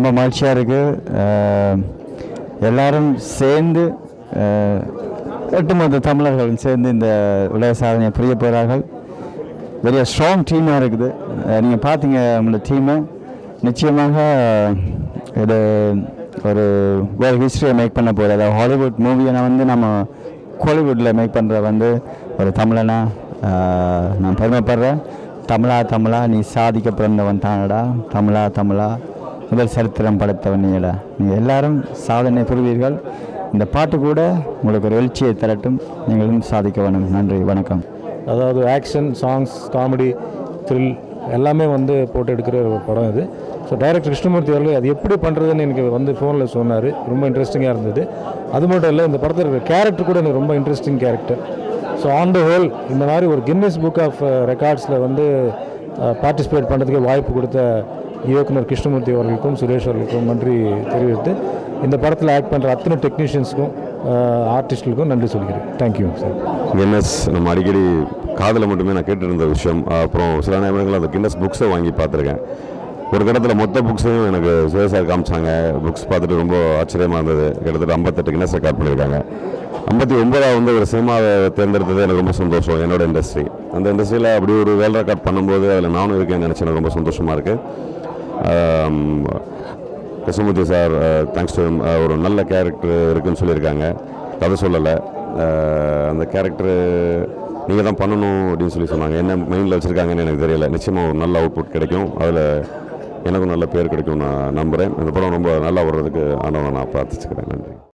ரொம்ப மகிழ்ச்சியாக இருக்குது எல்லாரும் சேர்ந்து அஹ், ஒட்டுமொத்த தமிழர்களும் சேர்ந்து இந்த உலக சாதனையை புரிய போகிறார்கள் பெரிய ஸ்ட்ராங் டீமாக இருக்குது நீங்கள் பார்த்தீங்க நம்மளோட டீமை நிச்சயமாக இது ஒரு வேறு ஹிஸ்ட்ரியை மேக் பண்ண போகுது அதாவது ஹாலிவுட் மூவியை நான் வந்து நம்ம கோலிவுட்டில் மேக் பண்ணுற வந்து ஒரு தமிழனா ஆஹ், நான் பெருமைப்படுறேன் தமிழா தமிழா நீ சாதிக்க பிறந்தவன் தானடா தமிழா தமிழா முதல் சரித்திரம் படைத்தவன் நீடா நீங்கள் எல்லாரும் சாதனை புரிவீர்கள் இந்த பாட்டு கூட உங்களுக்கு ஒரு எழுச்சியை தரட்டும் நீங்களும் சாதிக்க வேணும் நன்றி வணக்கம் அதாவது ஆக்ஷன் சாங்ஸ் காமெடி த்ரில் எல்லாமே வந்து போட்டு எடுக்கிற ஒரு படம் இது ஸோ டைரக்டர் கிருஷ்ணமூர்த்தி அவர்கள் அது எப்படி பண்ணுறதுன்னு எனக்கு வந்து ஃபோனில் சொன்னார் ரொம்ப இன்ட்ரெஸ்டிங்காக இருந்தது அது மட்டும் இல்லை இந்த படத்தில் இருக்கிற கேரக்டர் கூட எனக்கு ரொம்ப interesting character so on the whole இந்த மாதிரி ஒரு கின்னஸ் புக் ஆஃப் ரெக்கார்ட்ஸில் வந்து பார்ட்டிசிபேட் பண்ணுறதுக்கு வாய்ப்பு கொடுத்த இயக்குனர் கிருஷ்ணமூர்த்தி அவர்களுக்கும் சுரேஷ் அவர்களுக்கும் நன்றி தெரிவித்து இந்த படத்தில் ஆக்ட் பண்ணுற அத்தனை டெக்னீஷியன்ஸுக்கும் ஆர்டிஸ்டுகளுக்கும் நன்றி சொல்கிறேன் தேங்க்யூ சார் கின்னஸ் நம்ம அடிக்கடி காதில் மட்டுமே நான் கேட்டுருந்த விஷயம் அப்புறம் சில நேரங்களில் அந்த கின்னஸ் புக்ஸை வாங்கி பார்த்துருக்கேன் ஒரு கட்டத்தில் மொத்த புக்ஸையும் எனக்கு சுரேஷ் சார் காமிச்சாங்க புக்ஸ் பார்த்துட்டு ரொம்ப ஆச்சரியமாக இருந்தது கிட்டத்தட்ட ஐம்பத்தெட்டு கின்னஸ் ரெக்கார்ட் பண்ணியிருக்காங்க ஐம்பத்தி ஒன்பதாவது வந்து ஒரு சினிமாவை தேர்ந்தெடுத்தது எனக்கு ரொம்ப சந்தோஷம் என்னோட இண்டஸ்ட்ரி அந்த இண்டஸ்ட்ரியில் அப்படி ஒரு வேல் ரெக்கார்ட் பண்ணும்போது அதில் நானும் இருக்கேன்னு நினச்சி எனக்கு ரொம்ப சந்தோஷமாக இருக்குது கிருஷ்ணமூர்த்தி சார் தேங்க்ஸ் டு ஒரு நல்ல கேரக்டர் இருக்குன்னு சொல்லியிருக்காங்க கதை சொல்லலை அஹ், அந்த கேரக்டர் நீங்கள் தான் பண்ணணும் அப்படின்னு சொல்லி சொன்னாங்க என்ன மைண்டில் வச்சுருக்காங்கன்னு எனக்கு தெரியல நிச்சயமாக ஒரு நல்ல அவுட்புட் கிடைக்கும் அதில் எனக்கும் நல்ல பேர் கிடைக்கும் நான் நம்புகிறேன் இந்த படம் ரொம்ப நல்லா வர்றதுக்கு ஆண்டவனை நான் பிரார்த்திச்சுக்கிறேன் நன்றி